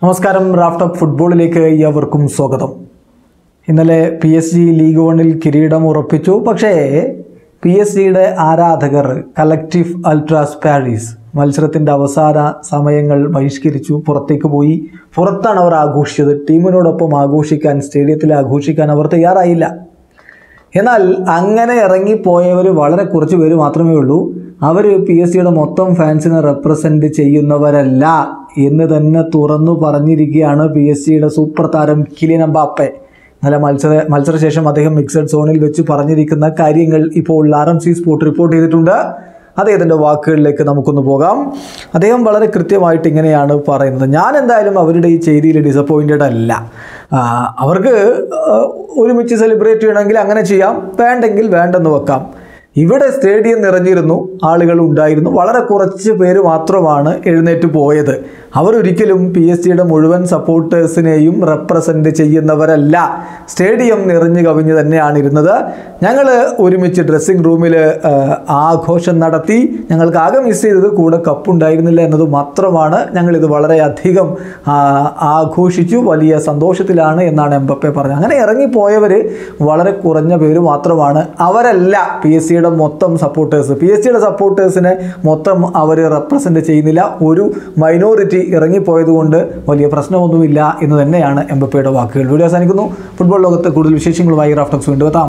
നമസ്കാരം raft of ഫുട്ബോളിലേക്ക് ഏവർക്കും സ്വാഗതം ഇന്നലെ പി എസ് ജി ലീഗ് വണ്ണിൽ കിരീടം ഉറപ്പിച്ചു പക്ഷേ പി എസ് ജിയുടെ ആരാധകർ കലക്റ്റീവ് അൾട്രാസ് പാരീസ് മത്സരത്തിൻ്റെ അവസാന സമയങ്ങൾ ബഹിഷ്കരിച്ചു പുറത്തേക്ക് പോയി പുറത്താണ് അവർ ആഘോഷിച്ചത് ടീമിനോടൊപ്പം ആഘോഷിക്കാൻ സ്റ്റേഡിയത്തിൽ ആഘോഷിക്കാൻ അവർ തയ്യാറായില്ല എന്നാൽ അങ്ങനെ ഇറങ്ങിപ്പോയവർ വളരെ കുറച്ച് പേര് മാത്രമേ ഉള്ളൂ അവർ പി എസ് സിയുടെ മൊത്തം ഫാൻസിനെ റെപ്രസെൻ്റ് ചെയ്യുന്നവരല്ല എന്ന് തന്നെ തുറന്നു പറഞ്ഞിരിക്കുകയാണ് പി എസ് സിയുടെ സൂപ്പർ താരം കിലിൻ എംബാപ്പെ ഇന്നലെ മത്സര മത്സരശേഷം അദ്ദേഹം മിക്സഡ് സോണിൽ വെച്ച് പറഞ്ഞിരിക്കുന്ന കാര്യങ്ങൾ ഇപ്പോൾ R M C sport report ചെയ്തിട്ടുണ്ട് അദ്ദേഹത്തിൻ്റെ വാക്കുകളിലേക്ക് നമുക്കൊന്ന് പോകാം അദ്ദേഹം വളരെ കൃത്യമായിട്ട് ഇങ്ങനെയാണ് പറയുന്നത് ഞാൻ എന്തായാലും അവരുടെ ഈ ചെയ്തിയിൽ ഡിസപ്പോയിൻറ്റഡ് അല്ല ആ, അവർക്ക് ആ, ഒരുമിച്ച് സെലിബ്രേറ്റ് ചെയ്യണമെങ്കിൽ അങ്ങനെ ചെയ്യാം വേണ്ടെങ്കിൽ വേണ്ടെന്ന് വെക്കാം ഇവിടെ സ്റ്റേഡിയം നിറഞ്ഞിരുന്നു ആളുകൾ ഉണ്ടായിരുന്നു വളരെ കുറച്ച് പേര് മാത്രമാണ് എഴുന്നേറ്റ് പോയത് അവരൊരിക്കലും പി എസ് സിയുടെ മുഴുവൻ സപ്പോർട്ടേഴ്സിനെയും റെപ്രസെൻ്റ് ചെയ്യുന്നവരല്ല സ്റ്റേഡിയം നിറഞ്ഞു കവിഞ്ഞ് തന്നെയാണ് ഇരുന്നത് ഞങ്ങൾ ഒരുമിച്ച് ഡ്രസ്സിംഗ് റൂമിൽ ആഘോഷം നടത്തി ഞങ്ങൾക്ക് ആകെ മിസ് ചെയ്തത് കൂടെ കപ്പുണ്ടായിരുന്നില്ല എന്നത് മാത്രമാണ് ഞങ്ങളിത് വളരെയധികം ആ, ആഘോഷിച്ചു വലിയ സന്തോഷത്തിലാണ് എന്നാണ് എംബപ്പെ പറഞ്ഞത് അങ്ങനെ ഇറങ്ങിപ്പോയവർ വളരെ കുറഞ്ഞ പേര് മാത്രമാണ് അവരല്ല പി എസ് സിയുടെ മൊത്തം സപ്പോർട്ടേഴ്സ് പി എസ് സിയുടെ സപ്പോർട്ടേഴ്സിനെ മൊത്തം അവർ റെപ്രസെൻ്റ് ചെയ്യുന്നില്ല ഒരു മൈനോറിറ്റി ഇറങ്ങിപ്പോയത് കൊണ്ട് വലിയ പ്രശ്നമൊന്നുമില്ല എന്ന് തന്നെയാണ് എംബപ്പയുടെ വാക്കുകൾ വീഡിയോ അവസാനിക്കുന്നു ഫുട്ബോൾ ലോകത്ത് കൂടുതൽ വിശേഷങ്ങളുമായി റാഫ്റ്റോക്സ് വീണ്ടും എത്താം